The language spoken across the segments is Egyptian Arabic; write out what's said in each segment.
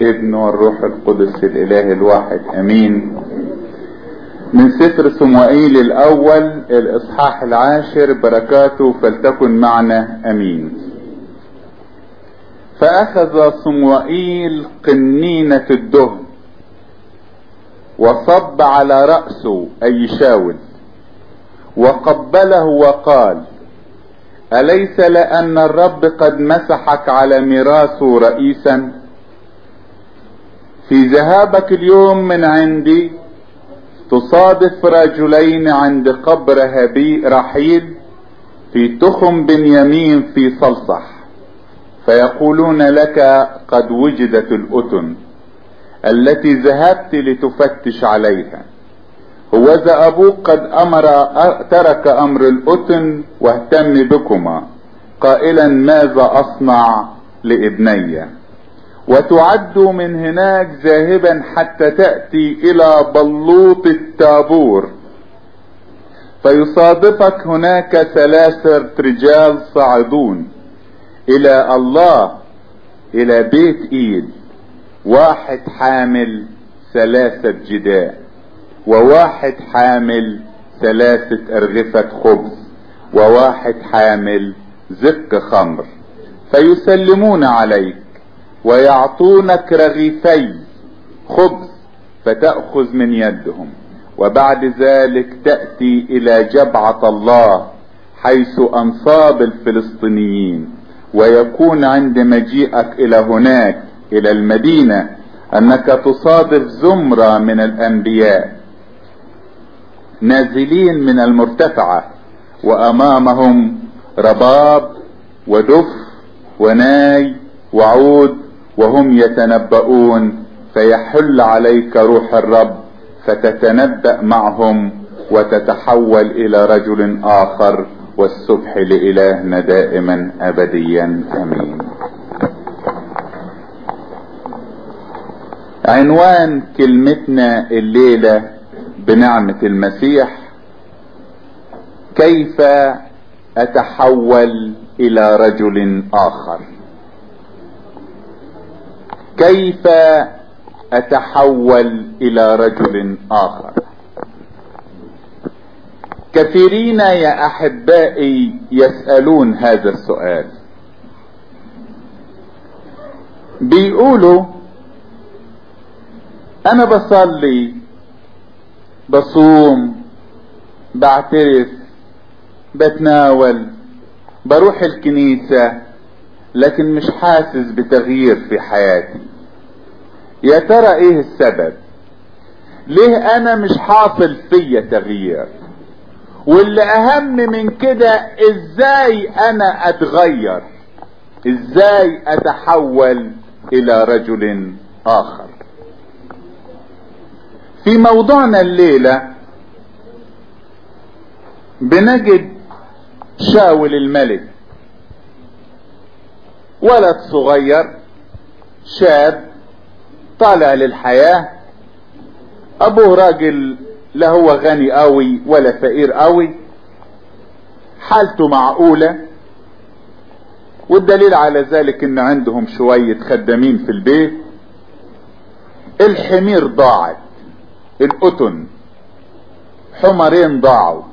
ابن والروح القدس الاله الواحد امين من سفر صموئيل الاول الاصحاح العاشر بركاته فلتكن معنا امين فاخذ صموئيل قنينة الدهن وصب على رأسه اي شاول وقبله وقال أليس لأن الرب قد مسحك على ميراثه رئيسا في ذهابك اليوم من عندي تصادف رجلين عند قبر هبي رحيل في تخم بنيامين في صلصح فيقولون لك قد وجدت الأتن التي ذهبت لتفتش عليها هوذا ابوك قد امر ترك امر الاتن واهتم بكما قائلا ماذا اصنع لابني وتعد من هناك ذاهبا حتى تأتي الى بلوط التابور فيصادفك هناك ثلاثة رجال صاعدون الى الله الى بيت ايل واحد حامل ثلاثة جداء وواحد حامل ثلاثة أرغفة خبز وواحد حامل زق خمر فيسلمون عليك ويعطونك رغيفي خبز فتأخذ من يدهم وبعد ذلك تأتي إلى جبعة الله حيث أنصاب الفلسطينيين ويكون عند مجيئك إلى هناك إلى المدينة أنك تصادف زمرة من الأنبياء نازلين من المرتفعة وامامهم رباب ودف وناي وعود وهم يتنبؤون فيحل عليك روح الرب فتتنبأ معهم وتتحول الى رجل اخر والسبح لالهنا دائما ابديا امين عنوان كلمتنا الليله بنعمة المسيح كيف اتحول الى رجل اخر كيف اتحول الى رجل اخر كثيرين يا احبائي يسألون هذا السؤال بيقولوا انا بصلي بصوم بعترف بتناول بروح الكنيسة لكن مش حاسس بتغيير في حياتي يا ترى ايه السبب ليه انا مش حاصل فيا تغيير واللي اهم من كده ازاي انا اتغير ازاي اتحول الى رجل اخر في موضوعنا الليلة بنجد شاول الملك ولد صغير شاب طالع للحياة ابوه راجل لا هو غني قوي ولا فقير قوي حالته معقولة والدليل على ذلك ان عندهم شوية خدامين في البيت الحمير ضاعت الأتن حمرين ضاعوا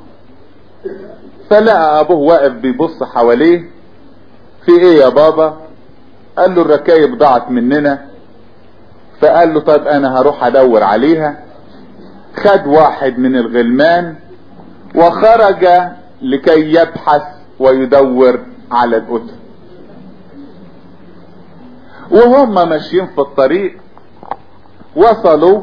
فلقى ابوه واقف بيبص حواليه في ايه يا بابا قال له الركايب ضاعت مننا فقال له طيب انا هروح ادور عليها خد واحد من الغلمان وخرج لكي يبحث ويدور على الأتن وهم ماشيين في الطريق وصلوا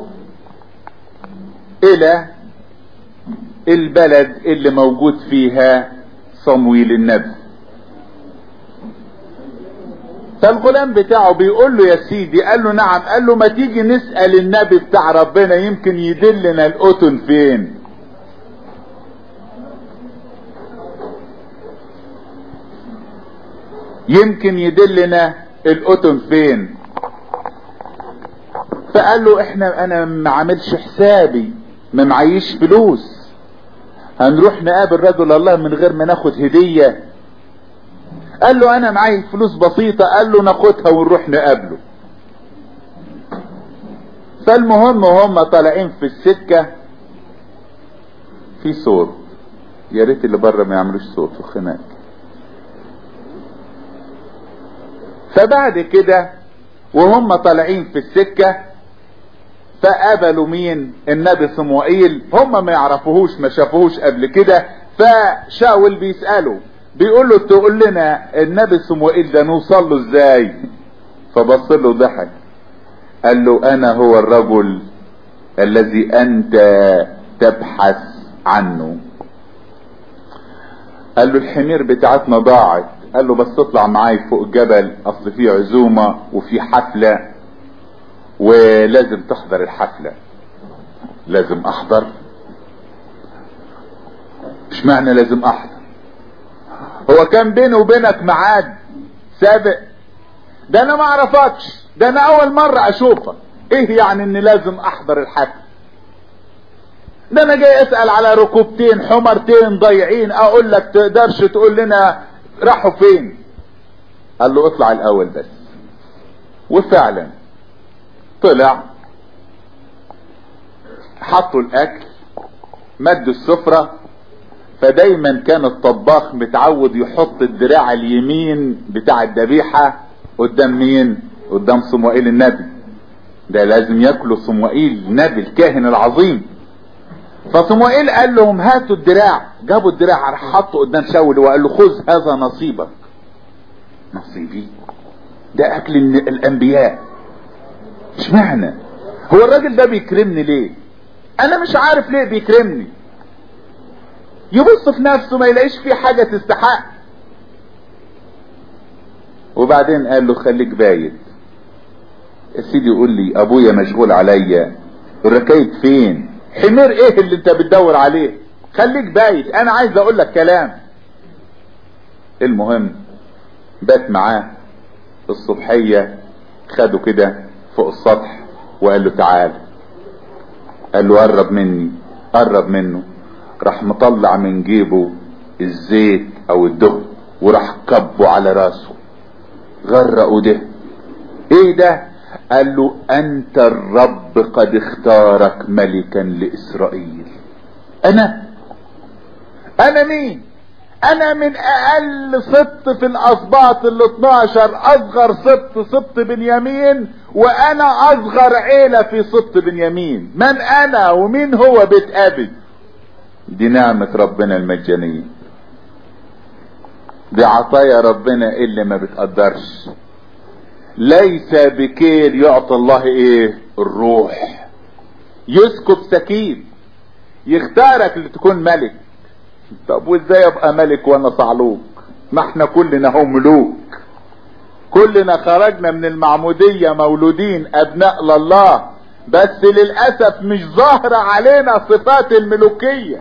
الى البلد اللي موجود فيها صمويل النبي فالغلام بتاعه بيقول له يا سيدي قال له نعم قال له ما تيجي نسأل النبي بتاع ربنا يمكن يدلنا القطن فين يمكن يدلنا القطن فين فقال له احنا انا ما عاملش حسابي ما معيش فلوس هنروح نقابل رجل الله من غير ما ناخد هدية قال له انا معي فلوس بسيطة قال له ناخدها ونروح نقابله فالمهم وهم طالعين في السكة في صوت يا ريت اللي بره ما يعملوش صوت في الخناق فبعد كده وهم طالعين في السكة فقابلوا مين النبي صموئيل هم ما يعرفوهوش ما شافوهوش قبل كده فشاول بيسأله بيقول له تقول لنا النبي صموئيل ده نوصل له ازاي فبص له ضحك قال له انا هو الرجل الذي انت تبحث عنه قال له الحمير بتاعتنا ضاعت قال له بس تطلع معاي فوق الجبل اصل في عزومة وفي حفلة ولازم تحضر الحفلة لازم احضر مش معنى لازم احضر هو كان بيني وبينك ميعاد سابق ده انا ما اعرفكش ده انا اول مرة اشوفك ايه يعني اني لازم احضر الحفل ده انا جاي اسأل على ركوبتين حمرتين ضايعين اقول لك تقدرش تقول لنا راحوا فين قال له اطلع الاول بس وفعلا طلع حطوا الاكل مدوا السفرة فدايما كان الطباخ متعود يحط الدراع اليمين بتاع الذبيحة قدام مين قدام صموئيل النبي ده لازم ياكلوا صموئيل النبي الكاهن العظيم فصموئيل قال لهم هاتوا الدراع جابوا الدراع راح حطه قدام شاول وقال له خذ هذا نصيبك نصيبي ده اكل الانبياء اشمعنى هو الراجل ده بيكرمني ليه انا مش عارف ليه بيكرمني يبص في نفسه ما يلاقيش فيه حاجة تستحق وبعدين قال له خليك بايت يا سيدي يقول لي ابويا مشغول عليا الركايب فين حمير ايه اللي انت بتدور عليه خليك بايت انا عايز اقول لك كلام المهم بات معاه الصبحية خده كده فوق السطح وقال له تعال قال له قرب مني قرب منه راح مطلع من جيبه الزيت او الدهن وراح كبه على راسه غرقه ده ايه ده قال له انت الرب قد اختارك ملكا لاسرائيل انا انا مين انا من اقل سبط في الاسباط ال 12 اصغر سبط سبط بنيامين وانا اصغر عيلة في سبط بنيامين من انا ومين هو بيت ابي دي نعمة ربنا المجانية دي عطايا ربنا اللي ما بتقدرش ليس بكيل يعطي الله ايه الروح يسكب سكين يختارك لتكون ملك طب وازاي ابقى ملك وانا صعلوك ما احنا كلنا هم ملوك كلنا خرجنا من المعمودية مولودين ابناء لله بس للأسف مش ظاهرة علينا صفات الملوكية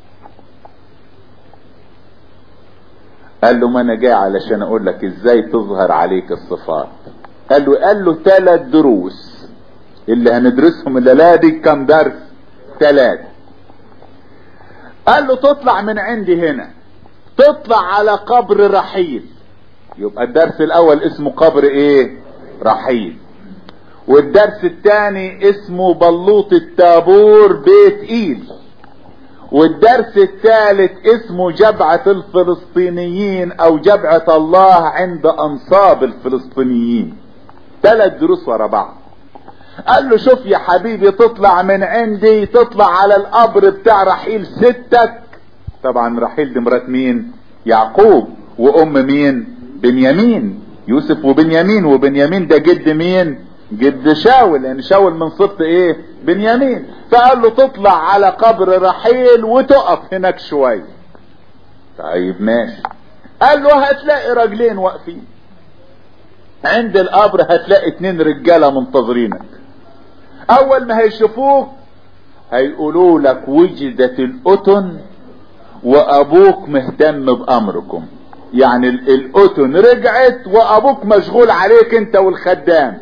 قال له ما انا جاي علشان اقول لك ازاي تظهر عليك الصفات قال له قال له ثلاث دروس اللي هندرسهم الليله دي كم درس ثلاث قال له تطلع من عندي هنا تطلع على قبر رحيل يبقى الدرس الاول اسمه قبر ايه رحيل والدرس الثاني اسمه بلوط التابور بيت ايل والدرس الثالث اسمه جبعة الفلسطينيين او جبعة الله عند انصاب الفلسطينيين ثلاث دروس ورا بعض قال له شوف يا حبيبي تطلع من عندي تطلع على القبر بتاع رحيل ستك طبعا رحيل دي مرات مين يعقوب وام مين بنيامين يوسف وبنيامين وبنيامين ده جد مين جد شاول لان شاول من صفت ايه بنيامين فقال له تطلع على قبر رحيل وتقف هناك شوية طيب ماشي قال له هتلاقي رجلين واقفين عند القبر هتلاقي اتنين رجالة منتظرينك اول ما هيشوفوك هيقولوا لك وجدت القطن وابوك مهتم بامركم يعني القطن رجعت وابوك مشغول عليك انت والخدام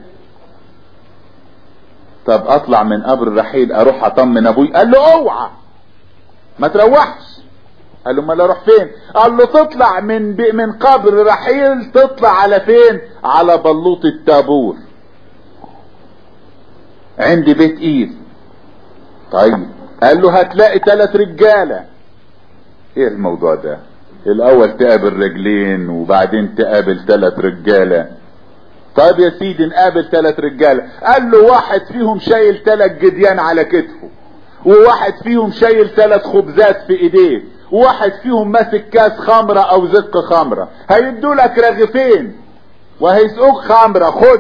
طب اطلع من قبر الرحيل اروح اطمن ابوي قال له اوعى ما تروحش قال له امال اروح فين قال له تطلع من ب... من قبر رحيل تطلع على فين على بلوط التابور عند بيت ايد طيب قال له هتلاقي ثلاث رجالة ايه الموضوع ده الاول تقابل رجلين وبعدين تقابل ثلاث رجالة طيب يا سيدي نقابل ثلاث رجالة قال له واحد فيهم شايل ثلاث جديان على كتفه وواحد فيهم شايل ثلاث خبزات في ايديه وواحد فيهم ماسك كاس خمرة او زق خمرة هيدوا لك رغيفين وهيسقوك خمرة خد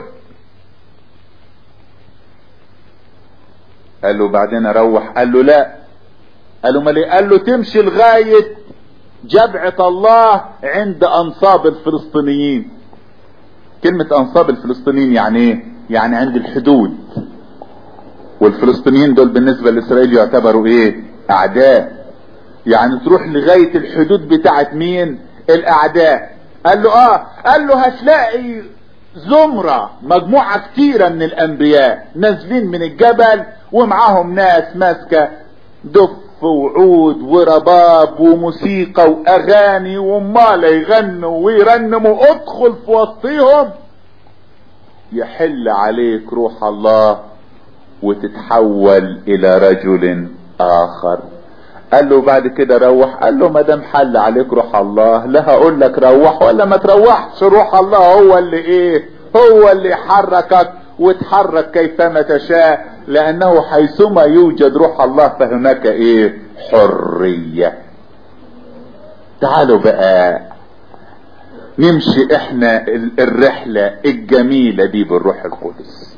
قال له بعدين اروح قال له لا قال له مالي قال له تمشي لغاية جبعة الله عند انصاب الفلسطينيين كلمة انصاب الفلسطينيين يعني ايه يعني عند الحدود والفلسطينيين دول بالنسبة لاسرائيل يعتبروا ايه اعداء يعني تروح لغاية الحدود بتاعت مين الاعداء قال له اه قال له هتلاقي زمرة مجموعة كتيرة من الانبياء نازلين من الجبل ومعاهم ناس ماسكة دف وعود ورباب وموسيقى واغاني وامال يغنوا ويرنموا ادخل في وسطيهم يحل عليك روح الله وتتحول الى رجل اخر قال له بعد كده روح قال له ما دام حل عليك روح الله لا هقول لك روح ولا ما تروحش روح الله هو اللي ايه هو اللي يحركك وتحرك كيفما تشاء لانه حيثما يوجد روح الله فهناك ايه حرية تعالوا بقى نمشي احنا الرحلة الجميلة دي بالروح القدس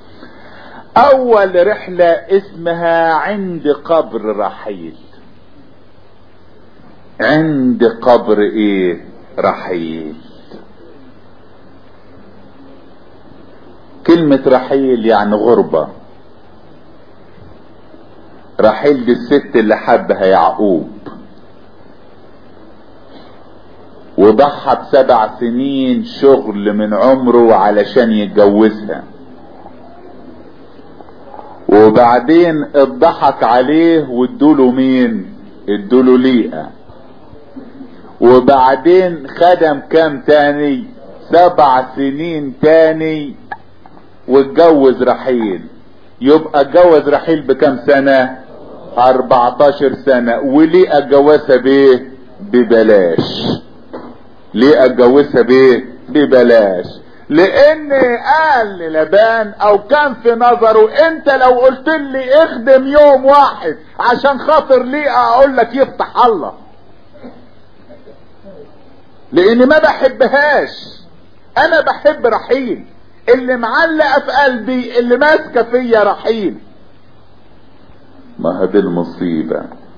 اول رحلة اسمها عند قبر رحيل عند قبر ايه رحيل كلمة رحيل يعني غربة رحيل دي الست اللي حبها يعقوب وضحى بسبع سنين شغل من عمره علشان يتجوزها وبعدين اتضحك عليه وادوله مين ادوله ليئة وبعدين خدم كام تاني سبع سنين تاني واتجوز رحيل يبقى اتجوز رحيل بكام سنة 14 سنة وليه اتجوزها بايه ببلاش ليه اتجوزها بايه ببلاش لان قال للبان او كان في نظره انت لو قلت لي اخدم يوم واحد عشان خاطر ليه اقول لك يفتح الله لاني ما بحبهاش انا بحب رحيل اللي معلقه في قلبي اللي ماسكه فيا رحيل ما هذه المصيبه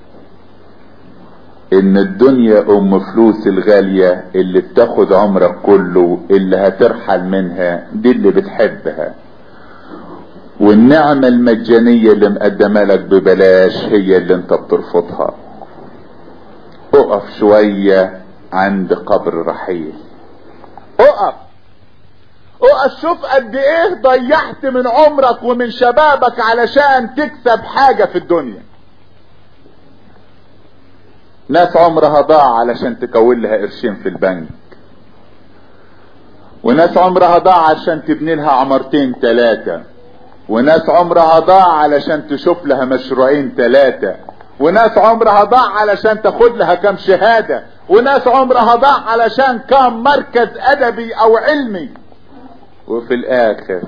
ان الدنيا ام فلوس الغالية اللي بتاخد عمرك كله اللي هترحل منها دي اللي بتحبها والنعمة المجانية اللي مقدمة لك ببلاش هي اللي انت بترفضها اقف شوية عند قبر رحيل اقف اقف شوف قد ايه ضيعت من عمرك ومن شبابك علشان تكسب حاجة في الدنيا ناس عمرها ضاع علشان تكون لها قرشين في البنك وناس عمرها ضاع علشان تبني لها عمرتين ثلاثة وناس عمرها ضاع علشان تشوف لها مشروعين ثلاثة وناس عمرها ضاع علشان تاخد لها كم شهادة وناس عمرها ضاع علشان كم مركز ادبي او علمي وفي الاخر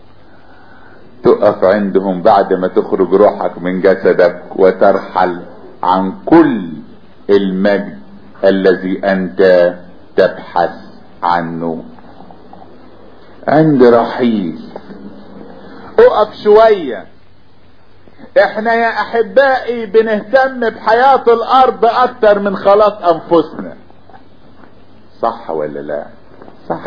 تقف عندهم بعد ما تخرج روحك من جسدك وترحل عن كل المجد الذي انت تبحث عنه عند رحيل اقف شوية احنا يا احبائي بنهتم بحياة الارض اكتر من خلاص انفسنا صح ولا لا صح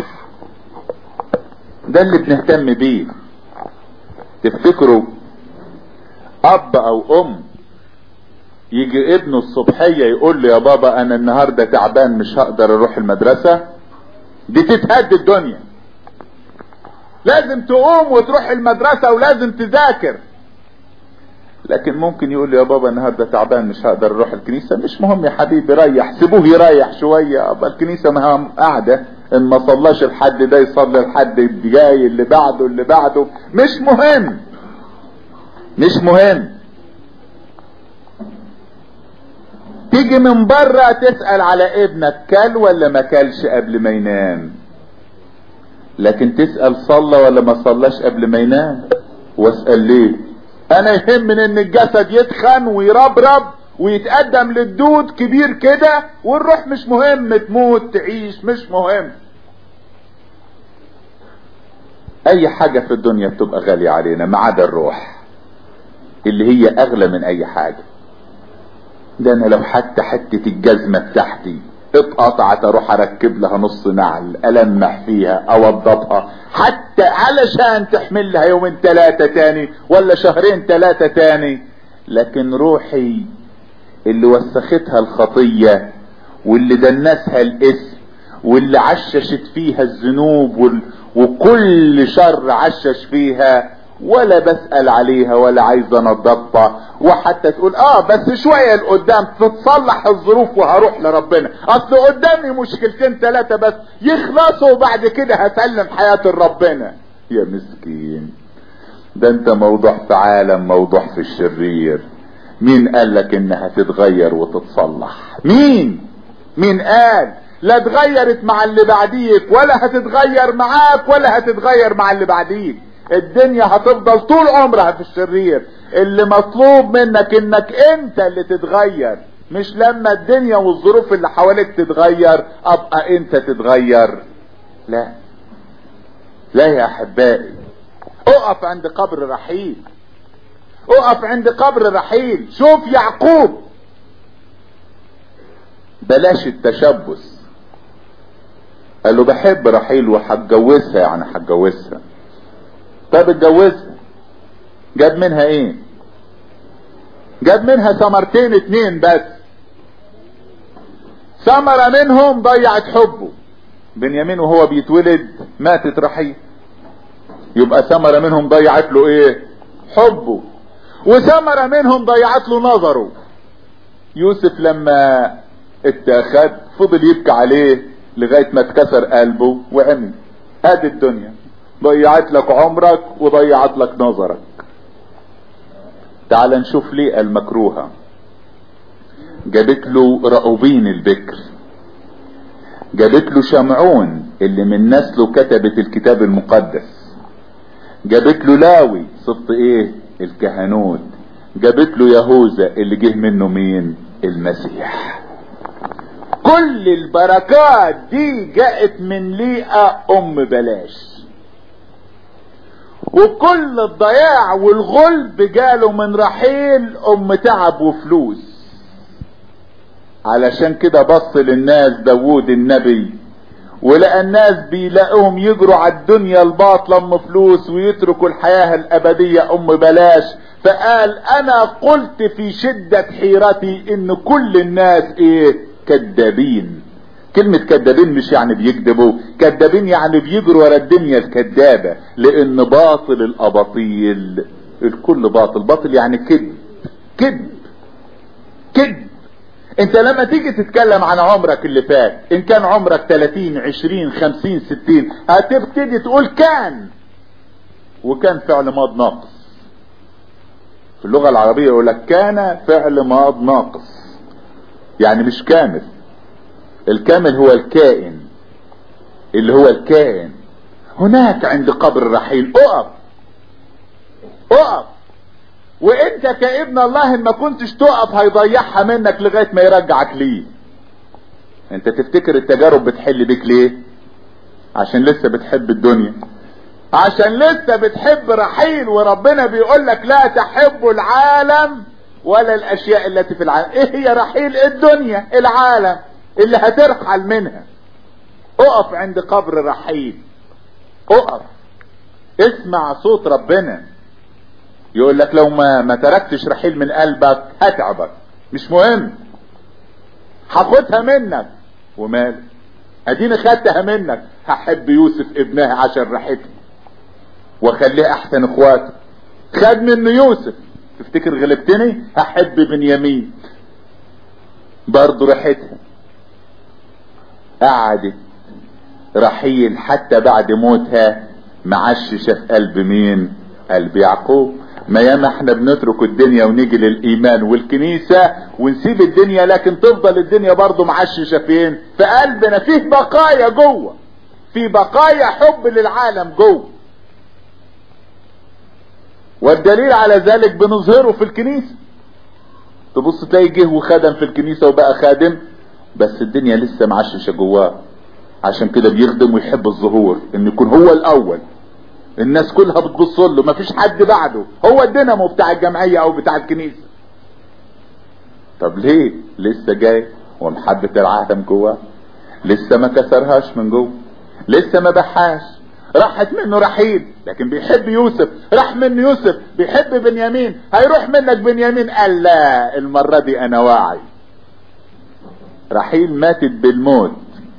ده اللي بنهتم بيه تفتكروا اب او ام يجي ابنه الصبحية يقول له يا بابا انا النهاردة تعبان مش هقدر اروح المدرسة دي تتهد الدنيا لازم تقوم وتروح المدرسة ولازم تذاكر لكن ممكن يقول لي يا بابا النهارده تعبان مش هقدر اروح الكنيسة مش مهم يا حبيبي ريح سيبوه يريح شوية ابقى الكنيسة ما قاعدة ان ما صلاش الحد ده يصلي الحد الجاي اللي بعده اللي بعده مش مهم مش مهم تيجي من بره تسأل على ابنك كل ولا ما كلش قبل ما ينام لكن تسأل صلى ولا ما صلاش قبل ما ينام واسأل ليه انا يهمني ان الجسد يتخن ويربرب ويتقدم للدود كبير كده والروح مش مهم تموت تعيش مش مهم اي حاجة في الدنيا بتبقى غالية علينا ما عدا الروح اللي هي اغلى من اي حاجة ده انا لو حتى حتة الجزمة بتاعتي اتقطعت اروح اركب لها نص نعل المح فيها اوضبها حتى علشان تحمل لها يومين ثلاثة تاني ولا شهرين ثلاثة تاني لكن روحي اللي وسختها الخطية واللي دنسها الاسم واللي عششت فيها الذنوب وال... وكل شر عشش فيها ولا بسأل عليها ولا عايز انضبطها وحتى تقول اه بس شوية لقدام تتصلح الظروف وهروح لربنا اصل قدامي مشكلتين ثلاثة بس يخلصوا وبعد كده هسلم حياتي لربنا يا مسكين ده انت موضوع في عالم موضوع في الشرير مين قال لك انها تتغير وتتصلح مين مين قال لا اتغيرت مع اللي بعديك ولا هتتغير معاك ولا هتتغير مع اللي بعديك الدنيا هتفضل طول عمرها في الشرير اللي مطلوب منك انك انت اللي تتغير مش لما الدنيا والظروف اللي حواليك تتغير ابقى انت تتغير لا لا يا احبائي اقف عند قبر رحيل اقف عند قبر رحيل شوف يعقوب بلاش التشبث قال له بحب رحيل وهتجوزها يعني هتجوزها طب اتجوزها جاب منها ايه جاب منها ثمرتين اتنين بس ثمرة منهم ضيعت حبه بنيامين وهو بيتولد ماتت رحيل يبقى ثمرة منهم ضيعت له ايه حبه وثمرة منهم ضيعت له نظره يوسف لما اتاخد فضل يبكي عليه لغاية ما اتكسر قلبه وعمي ادي الدنيا ضيعت لك عمرك وضيعت لك نظرك تعال نشوف ليه المكروهة جابت له رأوبين البكر جابت له شمعون اللي من نسله كتبت الكتاب المقدس جابت له لاوي صفت ايه الكهنوت جابت له يهوذا اللي جه منه مين المسيح كل البركات دي جاءت من ليئة ام بلاش وكل الضياع والغلب جاله من رحيل ام تعب وفلوس علشان كده بص للناس داوود النبي ولقى الناس بيلاقوهم يجروا على الدنيا الباطلة ام فلوس ويتركوا الحياة الابدية ام بلاش فقال انا قلت في شدة حيرتي ان كل الناس ايه كذابين كلمة كذابين مش يعني بيكذبوا كذابين يعني بيجروا ورا الدنيا الكذابة لان باطل الاباطيل الكل باطل باطل يعني كذب كذب كذب انت لما تيجي تتكلم عن عمرك اللي فات ان كان عمرك 30 20 50 60 هتبتدي تقول كان وكان فعل ماض ناقص في اللغة العربية يقول لك كان فعل ماض ناقص يعني مش كامل الكامل هو الكائن اللي هو الكائن هناك عند قبر الرحيل اقف اقف وانت كابن الله ان ما كنتش تقف هيضيعها منك لغاية ما يرجعك ليه انت تفتكر التجارب بتحل بيك ليه عشان لسه بتحب الدنيا عشان لسه بتحب رحيل وربنا بيقول لك لا تحب العالم ولا الاشياء التي في العالم ايه هي رحيل الدنيا العالم اللي هترحل منها اقف عند قبر رحيل اقف اسمع صوت ربنا يقول لك لو ما ما تركتش رحيل من قلبك هتعبك مش مهم هاخدها منك ومال اديني خدتها منك هحب يوسف ابنها عشان ريحتها واخليه احسن اخواته خد منه يوسف تفتكر غلبتني هحب بنيامين برضه ريحتها قعدت رحيل حتى بعد موتها معششة في قلب مين قلب يعقوب ما ياما احنا بنترك الدنيا ونيجي للايمان والكنيسة ونسيب الدنيا لكن تفضل الدنيا برضو معششة فين في قلبنا فيه بقايا جوه في بقايا حب للعالم جوه والدليل على ذلك بنظهره في الكنيسة تبص تلاقي جه وخدم في الكنيسة وبقى خادم بس الدنيا لسه معششة جواه عشان كده بيخدم ويحب الظهور ان يكون هو الاول الناس كلها بتبص له مفيش حد بعده هو الدينامو بتاع الجمعية او بتاع الكنيسة طب ليه لسه جاي ومحبة العالم جواه لسه ما كسرهاش من جوه لسه ما بحاش راحت منه رحيل لكن بيحب يوسف راح منه يوسف بيحب بنيامين هيروح منك بنيامين قال لا المرة دي انا واعي رحيل ماتت بالموت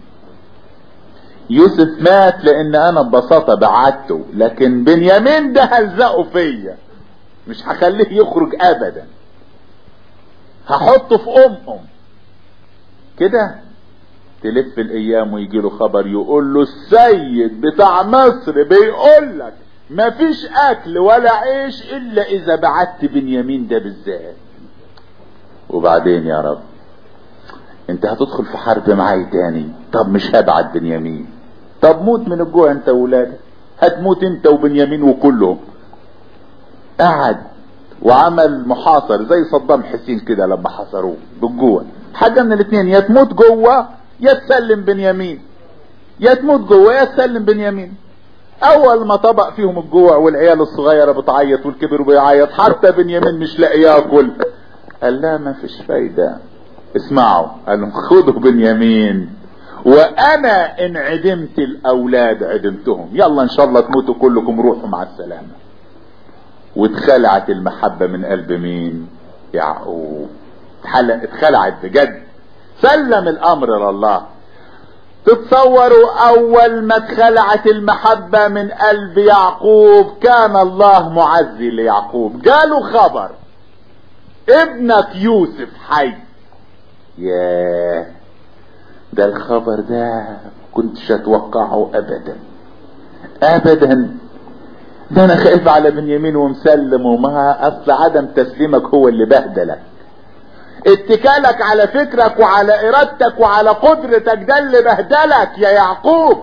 يوسف مات لان انا ببساطة بعدته لكن بنيامين ده هلزقه فيا مش هخليه يخرج ابدا هحطه في ام ام كده تلف الايام ويجي له خبر يقول له السيد بتاع مصر بيقول لك مفيش اكل ولا عيش الا اذا بعت بنيامين ده بالذات وبعدين يا رب انت هتدخل في حرب معاي تاني طب مش هبعت بنيامين طب موت من الجوع انت وولادك هتموت انت وبنيامين وكلهم قعد وعمل محاصر زي صدام حسين كده لما حصروه بالجوع حاجه من الاثنين يا تموت جوه يا تسلم بنيامين يا تموت جوه يا تسلم بنيامين اول ما طبق فيهم الجوع والعيال الصغيرة بتعيط والكبر بيعيط حتى بنيامين مش لاقي ياكل قال لا ما فيش فايدة اسمعوا قال لهم خدوا بنيامين وانا ان عدمت الاولاد عدمتهم يلا ان شاء الله تموتوا كلكم روحوا مع السلامة واتخلعت المحبة من قلب مين يعقوب اتخلعت بجد سلم الامر لله تتصوروا اول ما اتخلعت المحبة من قلب يعقوب كان الله معزي ليعقوب جاله خبر ابنك يوسف حي ياه ده الخبر ده كنتش اتوقعه ابدا ابدا ده انا خايف على بنيامين ومسلم وما اصل عدم تسليمك هو اللي بهدلك اتكالك على فكرك وعلى ارادتك وعلى قدرتك ده اللي بهدلك يا يعقوب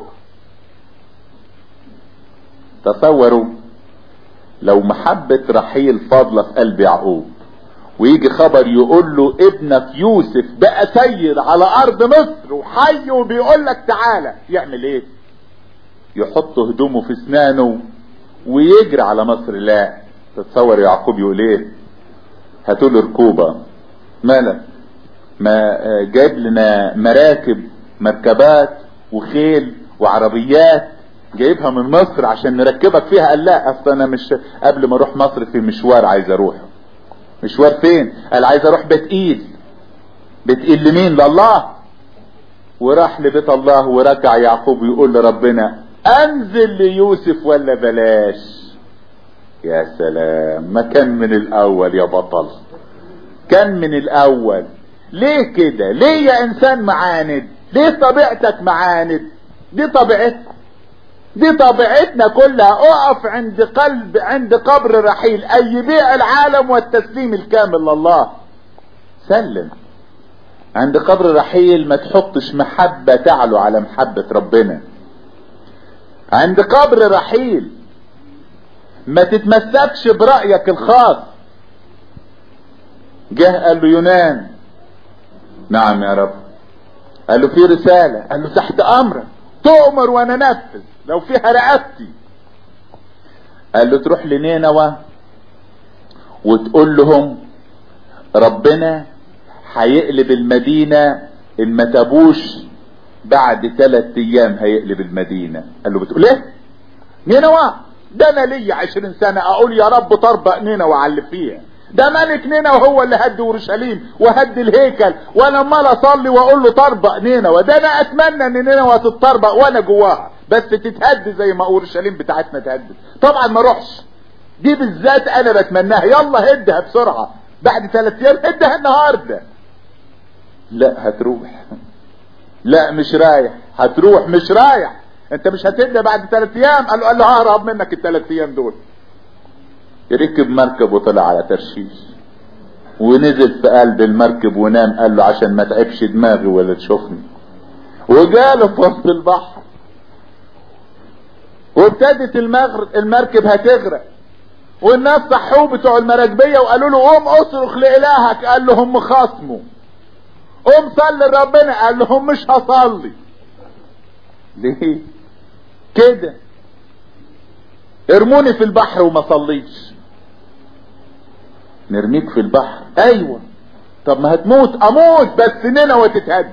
تصوروا لو محبة رحيل فاضلة في قلب يعقوب ويجي خبر يقول له ابنك يوسف بقى سيد على ارض مصر وحي وبيقول لك تعالى يعمل ايه يحط هدومه في اسنانه ويجري على مصر لا تتصور يعقوب يقول ايه هاتوا له ركوبه مالك ما جايب لنا مراكب مركبات وخيل وعربيات جايبها من مصر عشان نركبك فيها قال لا اصل انا مش قبل ما اروح مصر في مشوار عايز اروح مشوار فين قال عايز اروح بيت ايل بيت ايل لمين لله وراح لبيت الله ورجع يعقوب يقول لربنا انزل ليوسف ولا بلاش يا سلام ما كان من الاول يا بطل كان من الاول ليه كده ليه يا انسان معاند ليه طبيعتك معاند دي طبيعتنا دي طبيعتنا كلها اقف عند قلب عند قبر رحيل اي يبيع العالم والتسليم الكامل لله سلم عند قبر رحيل ما تحطش محبة تعلو على محبة ربنا عند قبر رحيل ما تتمسكش برأيك الخاص جه قال له يونان نعم يا رب قال له في رسالة قال له تحت امرك تؤمر وانا نفذ لو فيها رقبتي قال له تروح لنينوى وتقول لهم ربنا هيقلب المدينة ان ما تابوش بعد ثلاث ايام هيقلب المدينة قال له بتقول ايه نينوى ده انا ليا عشرين سنة اقول يا رب طربق نينوى على اللي فيها ده ملك نينوى هو اللي هد اورشليم وهد الهيكل وانا امال اصلي واقول له طربق نينوى ده انا اتمنى ان نينوى تتطربق وانا جواها بس تتهد زي ما اورشليم بتاعتنا تهدد طبعا ما اروحش دي بالذات انا بتمناها يلا هدها بسرعة بعد ثلاث ايام هدها النهاردة لا هتروح لا مش رايح هتروح مش رايح انت مش هتبدا بعد ثلاث ايام قال له قال له ههرب منك الثلاث ايام دول ركب مركب وطلع على ترشيش ونزل في قلب المركب ونام قال له عشان ما تعبش دماغي ولا تشوفني وجاله في وسط البحر وابتدت المركب هتغرق والناس صحوه بتوع المراكبية وقالوا له قوم اصرخ لإلهك قال لهم خصمه قوم صلي لربنا قال لهم مش هصلي ليه كده ارموني في البحر وما صليش نرميك في البحر ايوه طب ما هتموت اموت بس ننا وتتهد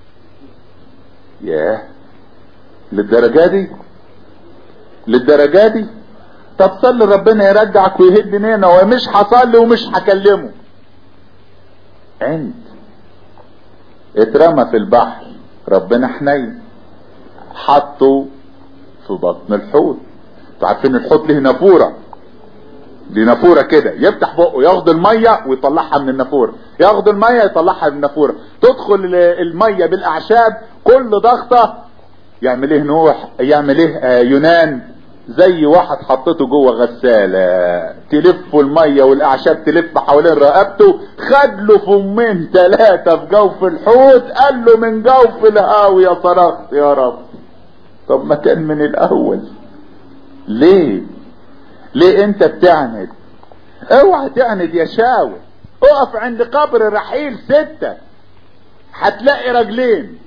ياه للدرجة دي للدرجة دي طب صلي ربنا يرجعك ويهد نينا ومش هصلي ومش هكلمه انت اترمى في البحر ربنا حنين حطه في بطن الحوت انتوا عارفين الحوت له نافوره دي نافوره كده يفتح بقه ياخد الميه ويطلعها من النافوره ياخد الميه يطلعها من النافوره تدخل الميه بالاعشاب كل ضغطه يعمل ايه نوح يعمل ايه آه يونان زي واحد حطيته جوه غسالة تلف المية والاعشاب تلف حوالين رقبته خد له فمين ثلاثة في جوف الحوت قال له من جوف الهاوية صرخت يا رب طب ما كان من الاول ليه ليه انت بتعند اوعى تعند يا شاوي اقف عند قبر رحيل ستة هتلاقي رجلين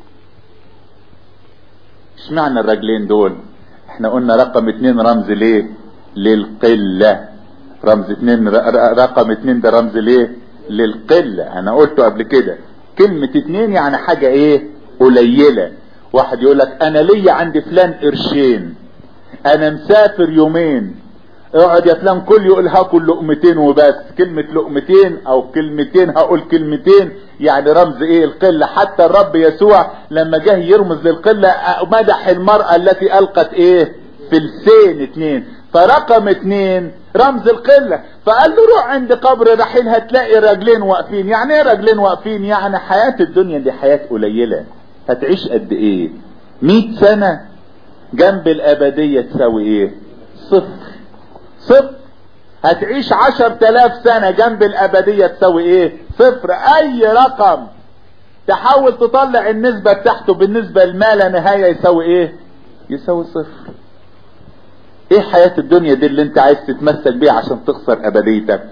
اشمعنى الرجلين دول احنا قلنا رقم اتنين رمز ليه للقلة رمز اتنين رقم اتنين ده رمز ليه للقلة انا قلته قبل كده كلمة اتنين يعني حاجة ايه قليلة واحد يقول لك انا ليا عند فلان قرشين انا مسافر يومين اقعد يا فلان كل يقول هاكل لقمتين وبس كلمة لقمتين او كلمتين هقول كلمتين يعني رمز ايه القلة حتى الرب يسوع لما جه يرمز للقلة مدح المرأة التي القت ايه فلسين اتنين فرقم اتنين رمز القلة فقال له روح عند قبر رحيل هتلاقي رجلين واقفين يعني ايه رجلين واقفين يعني حياة الدنيا دي حياة قليلة هتعيش قد ايه مئة سنة جنب الابدية تساوي ايه صفر صفر هتعيش عشر تلاف سنة جنب الابدية تساوي ايه صفر اي رقم تحاول تطلع النسبة بتاعته بالنسبة لما لا نهاية يساوي ايه يساوي صفر ايه حياة الدنيا دي اللي انت عايز تتمسك بيها عشان تخسر ابديتك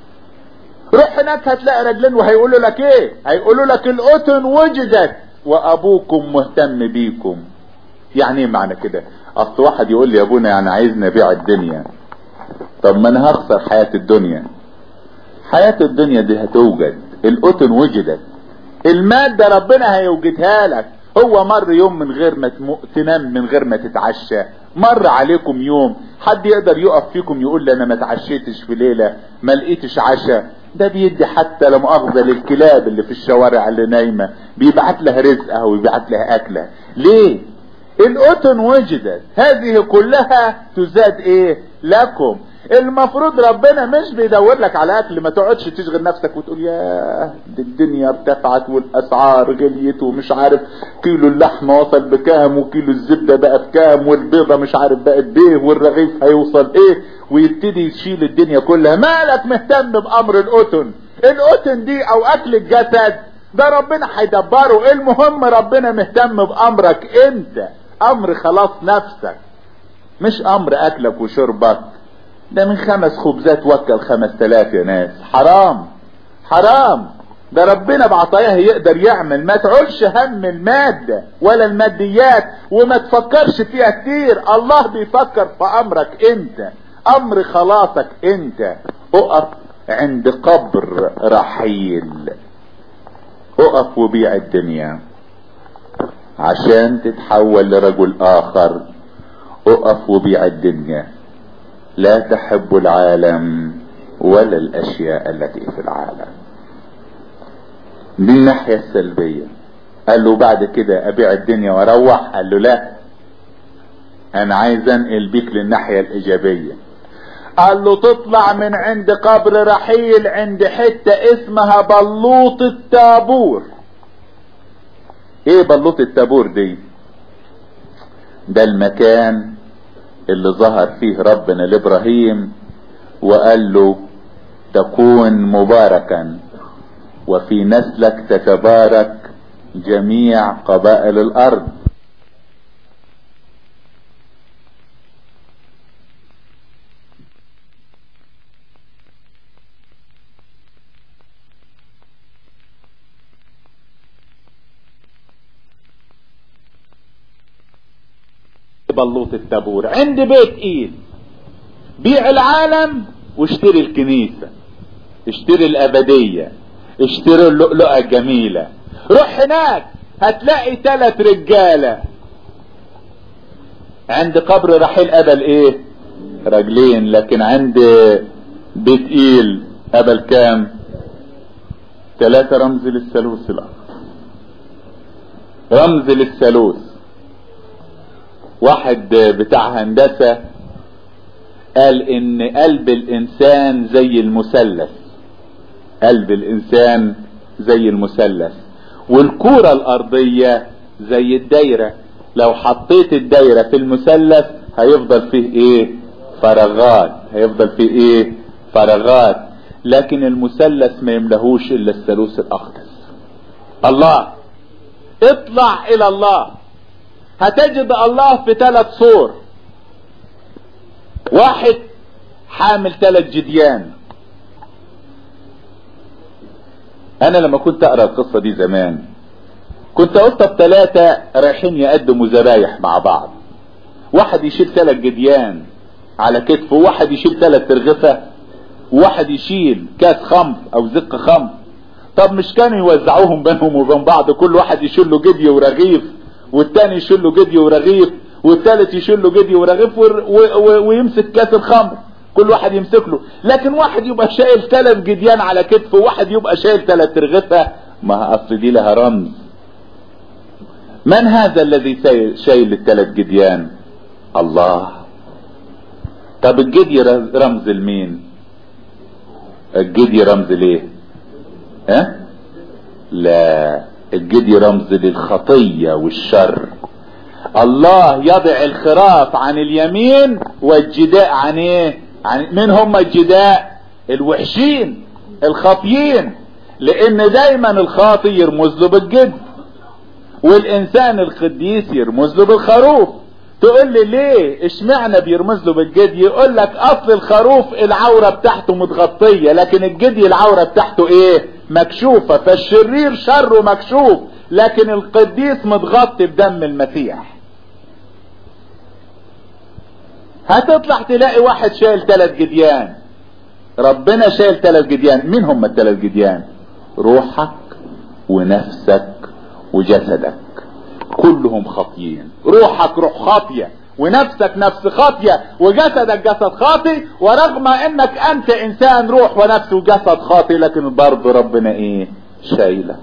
روح هناك هتلاقي رجلين وهيقولوا لك ايه هيقولوا لك القطن وجدت وابوكم مهتم بيكم يعني ايه معنى كده اصل واحد يقول لي يا ابونا يعني عايزني ابيع الدنيا طب ما انا هخسر حياة الدنيا حياة الدنيا دي هتوجد القطن وجدت المادة ربنا هيوجدها لك هو مر يوم من غير ما تنام من غير ما تتعشى مر عليكم يوم حد يقدر يقف فيكم يقول لي انا ما اتعشيتش في ليلة ما لقيتش عشاء ده بيدي حتى لا مؤاخذة للكلاب اللي في الشوارع اللي نايمة بيبعت لها رزقها ويبعت لها اكلها ليه القطن وجدت هذه كلها تزاد ايه لكم المفروض ربنا مش بيدور لك على اكل ما تقعدش تشغل نفسك وتقول يا دي الدنيا ارتفعت والاسعار غليت ومش عارف كيلو اللحمه وصل بكام وكيلو الزبده بقى بكام والبيضه مش عارف بقت بايه والرغيف هيوصل ايه ويبتدي يشيل الدنيا كلها مالك مهتم بامر القطن القطن دي او اكل الجسد ده ربنا هيدبره المهم ربنا مهتم بامرك انت امر خلاص نفسك مش امر اكلك وشربك ده من خمس خبزات وكل خمس تلاف يا ناس حرام حرام ده ربنا بعطاياه يقدر يعمل ما تعولش هم المادة ولا الماديات وما تفكرش فيها كتير الله بيفكر في امرك انت امر خلاصك انت اقف عند قبر رحيل اقف وبيع الدنيا عشان تتحول لرجل اخر اقف وبيع الدنيا لا تحب العالم ولا الاشياء التي في العالم دي الناحية السلبية قال له بعد كده ابيع الدنيا واروح قال له لا انا عايز انقل بيك للناحية الايجابية قال له تطلع من عند قبر رحيل عند حتة اسمها بلوط التابور ايه بلوط التابور دي ده المكان اللي ظهر فيه ربنا لابراهيم وقال له تكون مباركا وفي نسلك تتبارك جميع قبائل الارض بلوط التابور عند بيت ايل بيع العالم واشتري الكنيسة اشتري الابدية اشتري اللؤلؤة الجميلة روح هناك هتلاقي ثلاث رجالة عند قبر رحيل قبل ايه رجلين لكن عند بيت ايل قبل كام ثلاثة رمز للثالوث الاخر رمز للثالوث واحد بتاع هندسة قال ان قلب الانسان زي المثلث قلب الانسان زي المثلث والكرة الارضية زي الدايرة لو حطيت الدايرة في المثلث هيفضل فيه ايه فراغات هيفضل فيه ايه فراغات لكن المثلث ما يملهوش الا الثالوث الاقدس الله اطلع الى الله هتجد الله في ثلاث صور واحد حامل ثلاث جديان انا لما كنت اقرا القصه دي زمان كنت قلت الثلاثه رايحين يقدموا ذبايح مع بعض واحد يشيل ثلاث جديان على كتفه وواحد يشيل ثلاث ترغفه وواحد يشيل كاس خمر او زق خمر طب مش كانوا يوزعوهم بينهم وبين بعض كل واحد يشيل له جدي ورغيف والتاني يشيل له جدي ورغيف والتالت يشيل له جدي ورغيف ويمسك كاس الخمر كل واحد يمسك له لكن واحد يبقى شايل ثلاث جديان على كتفه وواحد يبقى شايل ثلاث ترغفة ما اصل دي لها رمز من هذا الذي شايل الثلاث جديان الله طب الجدي رمز لمين الجدي رمز ليه ها أه؟ لا الجدي رمز للخطية والشر الله يضع الخراف عن اليمين والجداء عن ايه عن من هم الجداء الوحشين الخاطيين لان دايما الخاطي يرمز له بالجد والانسان القديس يرمز له بالخروف تقول لي ليه اشمعنى بيرمز له بالجدي يقول لك اصل الخروف العورة بتاعته متغطية لكن الجدي العورة بتاعته ايه مكشوفة فالشرير شره مكشوف لكن القديس متغطي بدم المسيح هتطلع تلاقي واحد شايل ثلاث جديان ربنا شايل ثلاث جديان مين هم الثلاث جديان روحك ونفسك وجسدك كلهم خاطيين روحك روح خاطية ونفسك نفس خاطية وجسدك جسد خاطي ورغم انك انت انسان روح ونفس وجسد خاطي لكن برضه ربنا ايه شايلك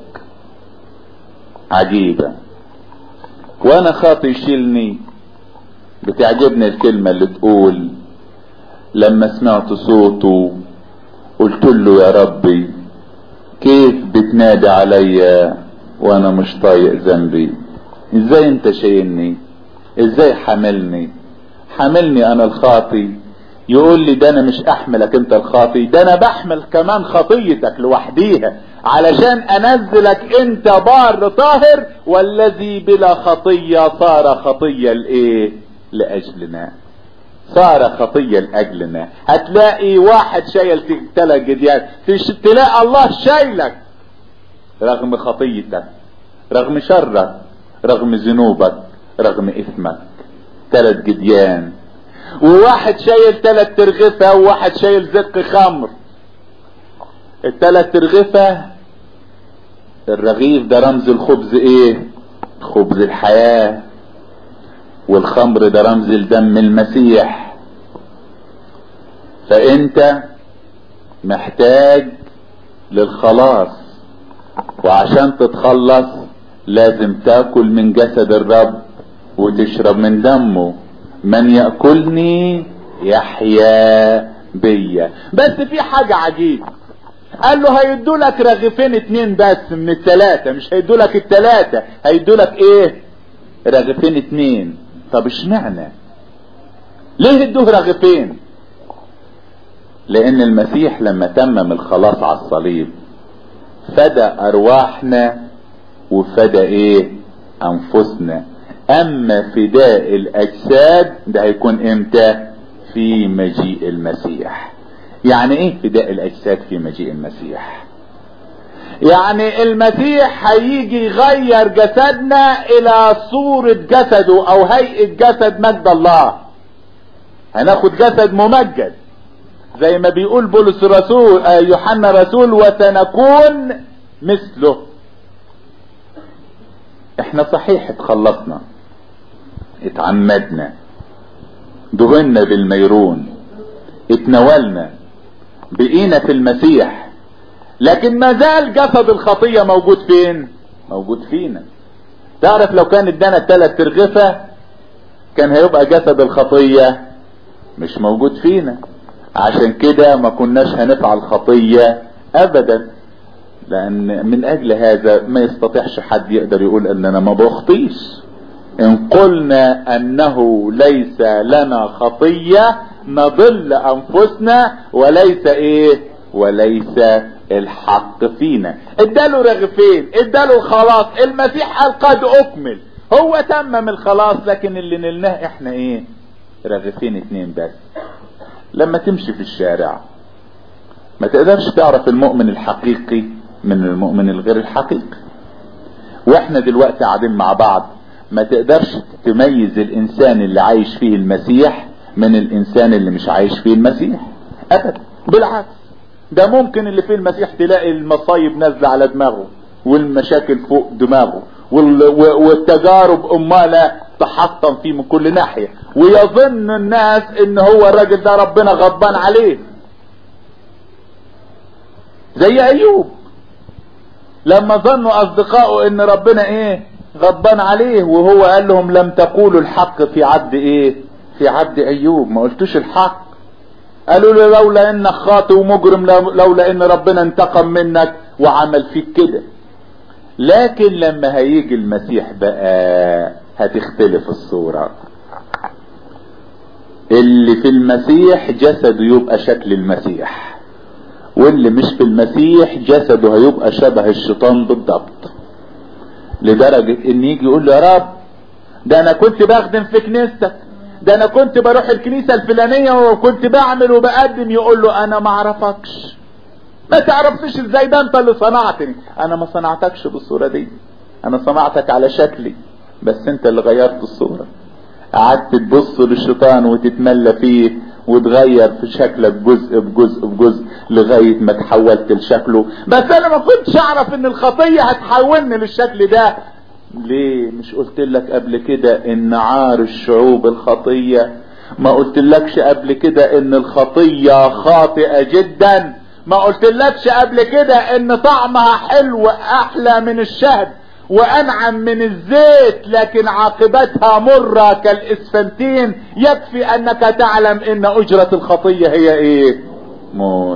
عجيبة وانا خاطي يشيلني بتعجبني الكلمة اللي تقول لما سمعت صوته قلت له يا ربي كيف بتنادي عليا وانا مش طايق ذنبي ازاي انت شايلني ازاي حاملني حاملني انا الخاطي يقول لي ده انا مش احملك انت الخاطي ده انا بحمل كمان خطيتك لوحديها علشان انزلك انت بار طاهر والذي بلا خطية صار خطية لايه لاجلنا صار خطية لاجلنا هتلاقي واحد شايل ثلاث جديان تلاقي الله شايلك رغم خطيتك رغم شرك رغم ذنوبك رغم اثمك ثلاث جديان وواحد شايل ثلاث ترغفة وواحد شايل زق خمر الثلاث ترغفة الرغيف ده رمز الخبز ايه خبز الحياة والخمر ده رمز الدم المسيح فانت محتاج للخلاص وعشان تتخلص لازم تاكل من جسد الرب وتشرب من دمه من يأكلني يحيا بيا بس في حاجة عجيبة قال له هيدوا لك رغيفين اتنين بس من التلاتة مش هيدوا لك التلاتة هيدوا لك ايه رغيفين اتنين طب اشمعنى ليه ادوه رغيفين لان المسيح لما تمم الخلاص على الصليب فدى ارواحنا وفدى ايه انفسنا اما فداء الاجساد ده هيكون امتى في مجيء المسيح يعني ايه فداء الاجساد في مجيء المسيح يعني المسيح هيجي يغير جسدنا الى صورة جسده او هيئة جسد مجد الله هناخد جسد ممجد زي ما بيقول بولس رسول يوحنا رسول وسنكون مثله احنا صحيح اتخلصنا اتعمدنا دهنا بالميرون اتناولنا بقينا في المسيح لكن ما زال جسد الخطية موجود فين موجود فينا تعرف لو كان ادانا التلات ترغفة كان هيبقى جسد الخطية مش موجود فينا عشان كده ما كناش هنفعل خطية ابدا لان من اجل هذا ما يستطيعش حد يقدر يقول اننا ما بخطيش ان قلنا انه ليس لنا خطية نضل انفسنا وليس ايه وليس الحق فينا اداله رغفين اداله الخلاص المسيح قال قد اكمل هو تمم الخلاص لكن اللي نلناه احنا ايه رغفين اتنين بس لما تمشي في الشارع ما تقدرش تعرف المؤمن الحقيقي من المؤمن الغير الحقيقي واحنا دلوقتي قاعدين مع بعض ما تقدرش تميز الانسان اللي عايش فيه المسيح من الانسان اللي مش عايش فيه المسيح ابدا بالعكس ده ممكن اللي فيه المسيح تلاقي المصايب نازله على دماغه والمشاكل فوق دماغه والتجارب امالة تحطم فيه من كل ناحية ويظن الناس ان هو الراجل ده ربنا غضبان عليه زي ايوب لما ظنوا اصدقائه ان ربنا ايه غضبان عليه وهو قال لهم لم تقولوا الحق في عبد ايه في عبد ايوب ما قلتوش الحق قالوا له لولا انك خاطئ ومجرم لولا ان ربنا انتقم منك وعمل فيك كده لكن لما هيجي المسيح بقى هتختلف الصورة اللي في المسيح جسده يبقى شكل المسيح واللي مش في المسيح جسده هيبقى شبه الشيطان بالضبط لدرجة ان يجي يقول له يا رب ده انا كنت بخدم في كنيستك ده انا كنت بروح الكنيسة الفلانية وكنت بعمل وبقدم يقول له انا ما اعرفكش ما تعرفنيش ازاي ده انت اللي صنعتني انا ما صنعتكش بالصورة دي انا صنعتك على شكلي بس انت اللي غيرت الصورة قعدت تبص للشيطان وتتملى فيه وتغير في شكلك جزء بجزء بجزء لغاية ما تحولت لشكله بس انا ما كنتش اعرف ان الخطية هتحولني للشكل ده ليه مش قلت لك قبل كده ان عار الشعوب الخطية ما قلت لكش قبل كده ان الخطية خاطئة جدا ما قلت لكش قبل كده ان طعمها حلو احلى من الشهد وانعم من الزيت لكن عاقبتها مرة كالاسفنتين يكفي انك تعلم ان اجرة الخطية هي ايه موت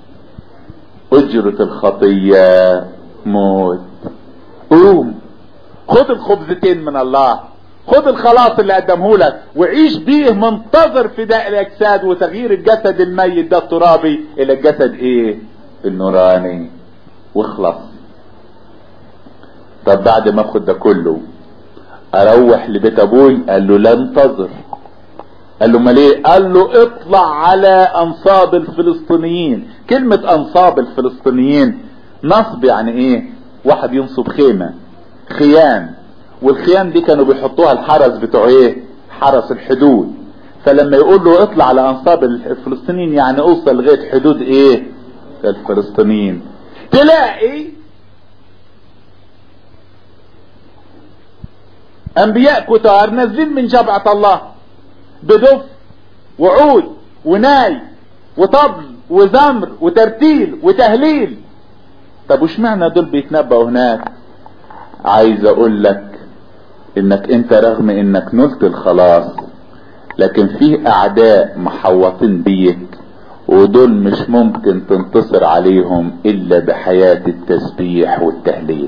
اجرة الخطية موت قوم خد الخبزتين من الله خد الخلاص اللي قدمه لك وعيش بيه منتظر فداء الاجساد وتغيير الجسد الميت ده الترابي الى الجسد ايه النوراني واخلص طب بعد ما اخد ده كله اروح لبيت ابوي قال له لا انتظر قال له ما ليه قال له اطلع على انصاب الفلسطينيين كلمة انصاب الفلسطينيين نصب يعني ايه واحد ينصب خيمة خيام والخيام دي كانوا بيحطوها الحرس بتوع ايه حرس الحدود فلما يقول له اطلع على انصاب الفلسطينيين يعني اوصل لغاية حدود ايه الفلسطينيين تلاقي انبياء كتار نازلين من جبعة الله بدف وعود وناي وطبل وزمر وترتيل وتهليل طب وش معنى دول بيتنبأوا هناك عايز اقول لك انك انت رغم انك نلت الخلاص لكن في اعداء محوطين بيك ودول مش ممكن تنتصر عليهم الا بحياة التسبيح والتهليل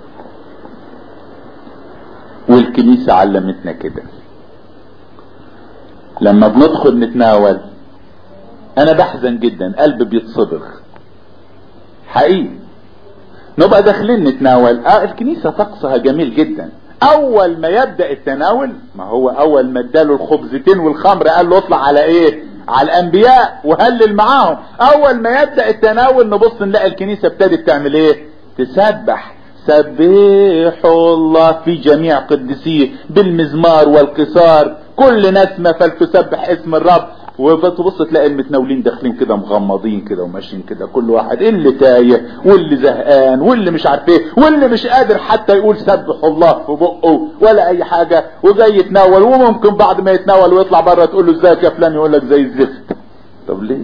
والكنيسة علمتنا كده لما بندخل نتناول انا بحزن جدا قلبي بيتصبغ حقيقي نبقى داخلين نتناول اه الكنيسة طقسها جميل جدا اول ما يبدأ التناول ما هو اول ما اداله الخبزتين والخمر قال له اطلع على ايه على الانبياء وهلل معاهم اول ما يبدأ التناول نبص نلاقي الكنيسة ابتدت تعمل ايه تسبح سبحوا الله في جميع قدسيه بالمزمار والقصار كل نسمة فلتسبح اسم الرب وبتبص تلاقي المتناولين داخلين كده مغمضين كده وماشيين كده كل واحد اللي تايه واللي زهقان واللي مش عارف ايه واللي مش قادر حتى يقول سبح الله في بقه ولا اي حاجة وجاي يتناول وممكن بعد ما يتناول ويطلع بره تقول له ازيك يا فلان يقول لك زي الزفت طب ليه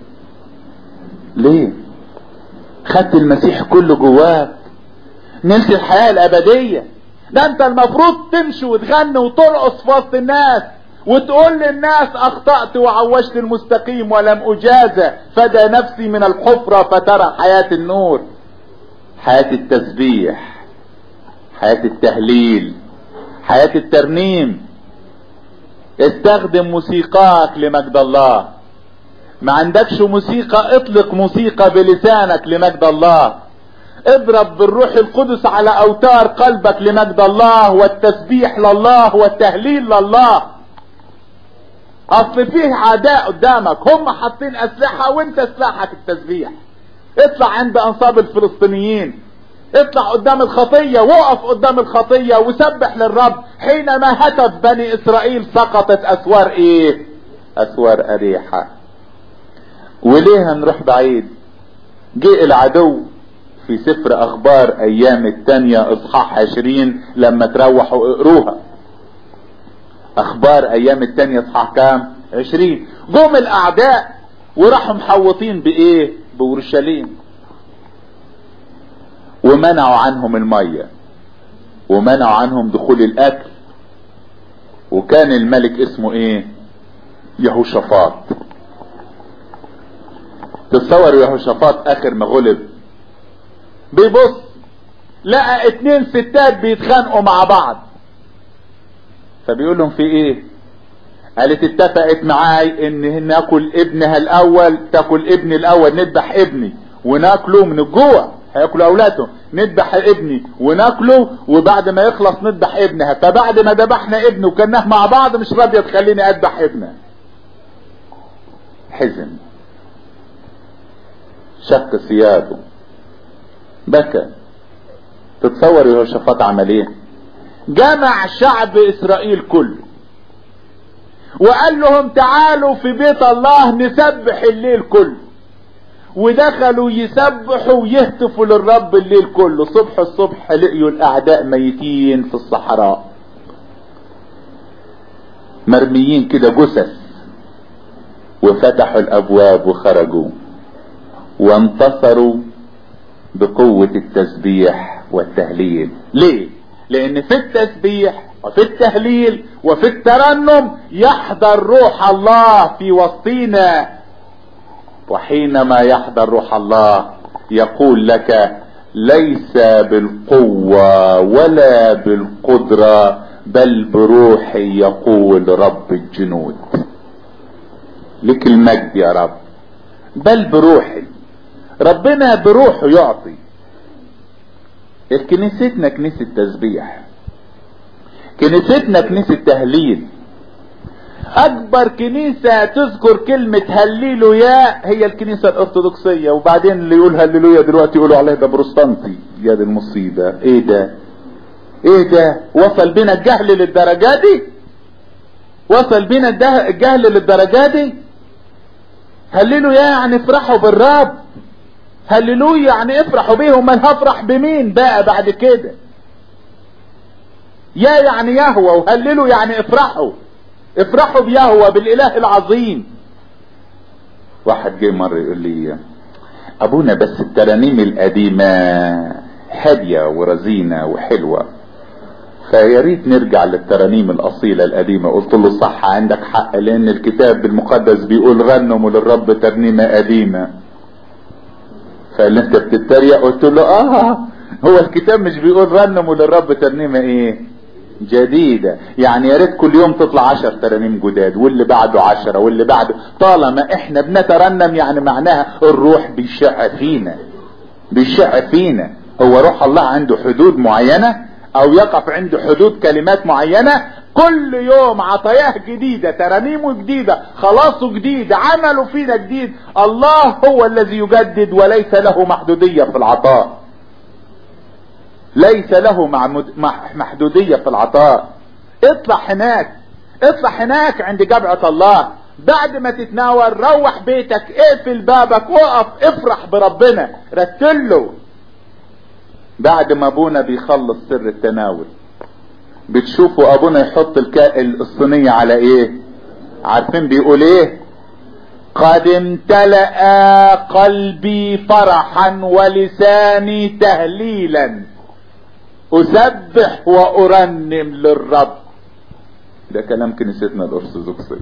ليه خدت المسيح كله جواك نلت الحياة الابدية ده انت المفروض تمشي وتغني وترقص في وسط الناس وتقول للناس اخطأت وعوجت المستقيم ولم اجازى فدى نفسي من الحفرة فترى حياة النور حياة التسبيح حياة التهليل حياة الترنيم استخدم موسيقاك لمجد الله ما عندكش موسيقى اطلق موسيقى بلسانك لمجد الله اضرب بالروح القدس على اوتار قلبك لمجد الله والتسبيح لله والتهليل لله اصل فيه عداء قدامك هم حاطين اسلحة وانت سلاحك التسبيح اطلع عند انصاب الفلسطينيين اطلع قدام الخطية وقف قدام الخطية وسبح للرب حينما هتف بني اسرائيل سقطت اسوار ايه اسوار اريحة وليه هنروح بعيد جه العدو في سفر اخبار ايام التانية اصحاح عشرين لما تروحوا اقروها اخبار ايام التانية اصحاح كام عشرين جم الاعداء وراحوا محوطين بايه بورشليم ومنعوا عنهم المية ومنعوا عنهم دخول الاكل وكان الملك اسمه ايه يهوشافاط تتصور يهوشافاط اخر ما غلب بيبص لقى اتنين ستات بيتخانقوا مع بعض فبيقول لهم في ايه قالت اتفقت معاي ان ناكل ابنها الاول تاكل ابني الاول نذبح ابني وناكله من الجوع هياكلوا اولاده نذبح ابني وناكله وبعد ما يخلص نذبح ابنها فبعد ما ذبحنا ابنه وكناه مع بعض مش راضيه تخليني اذبح ابنها حزن شق ثيابه بكى تتصور يهوشافاط عمل ايه جمع شعب اسرائيل كله وقال لهم تعالوا في بيت الله نسبح الليل كله ودخلوا يسبحوا ويهتفوا للرب الليل كله صبح الصبح لقيوا الاعداء ميتين في الصحراء مرميين كده جثث وفتحوا الابواب وخرجوا وانتصروا بقوة التسبيح والتهليل ليه لان في التسبيح وفي التهليل وفي الترنم يحضر روح الله في وسطينا وحينما يحضر روح الله يقول لك ليس بالقوة ولا بالقدرة بل بروحي يقول رب الجنود لك المجد يا رب بل بروحي ربنا بروحه يعطي كنيستنا كنيسة تسبيح كنيستنا كنيسة تهليل اكبر كنيسة تذكر كلمة هللوا يا هي الكنيسة الارثوذكسية وبعدين اللي يقول هللويا دلوقتي يقولوا عليه ده بروستانتي يا دي المصيبة ايه ده ايه ده وصل بينا الجهل للدرجة دي وصل بينا الجهل للدرجة دي هللوا يا يعني افرحوا بالرب هللويا يعني افرحوا بيه امال هفرح بمين بقى بعد كده يا يعني يهوى وهللوا يعني افرحوا افرحوا بيهوى بالاله العظيم واحد جه مرة يقول لي ابونا بس الترانيم القديمة هادية ورزينة وحلوة فيا ريت نرجع للترانيم الاصيلة القديمة قلت له صح عندك حق لان الكتاب المقدس بيقول غنموا للرب ترنيمة قديمة فقال لي انت بتتريق قلت له اه هو الكتاب مش بيقول رنموا للرب ترنيمة ايه جديدة يعني يا ريت كل يوم تطلع عشر ترانيم جداد واللي بعده عشرة واللي بعده طالما احنا بنترنم يعني معناها الروح بيشع فينا بيشع فينا هو روح الله عنده حدود معينة او يقف عنده حدود كلمات معينة كل يوم عطاياه جديدة ترانيمه جديدة خلاصه جديد عمله فينا جديد الله هو الذي يجدد وليس له محدودية في العطاء ليس له محدودية في العطاء اطلع هناك اطلع هناك عند جبعة الله بعد ما تتناول روح بيتك اقفل بابك وقف افرح بربنا رتله بعد ما ابونا بيخلص سر التناول بتشوفوا ابونا يحط الكا... الصينية على ايه عارفين بيقول ايه قد امتلأ قلبي فرحا ولساني تهليلا اسبح وارنم للرب ده كلام كنيستنا الارثوذكسيه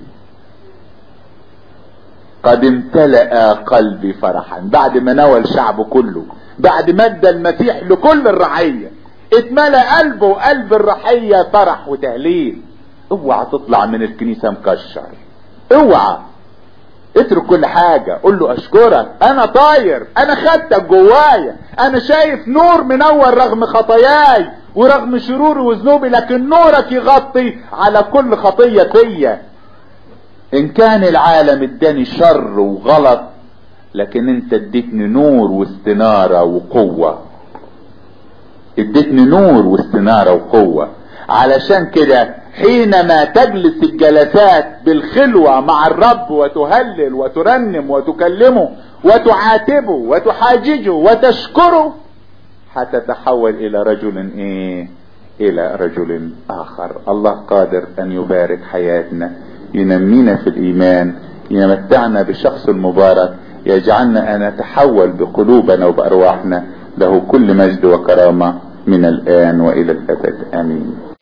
قد امتلأ قلبي فرحا بعد ما نوى الشعب كله بعد ما ادى المسيح لكل الرعية اتملأ قلبه وقلب الرحية فرح وتهليل اوعى تطلع من الكنيسة مكشر اوعى اترك كل حاجة قول له اشكرك انا طاير انا خدتك جوايا انا شايف نور منور رغم خطاياي ورغم شروري وذنوبي لكن نورك يغطي على كل خطية فيا ان كان العالم اداني شر وغلط لكن انت اديتني نور واستنارة وقوة اديتني نور واستنارة وقوة علشان كده حينما تجلس الجلسات بالخلوة مع الرب وتهلل وترنم وتكلمه وتعاتبه وتحاججه وتشكره هتتحول الى رجل ايه الى رجل اخر الله قادر ان يبارك حياتنا ينمينا في الايمان يمتعنا بالشخص المبارك يجعلنا ان نتحول بقلوبنا وبارواحنا له كل مجد وكرامه من الان والى الابد امين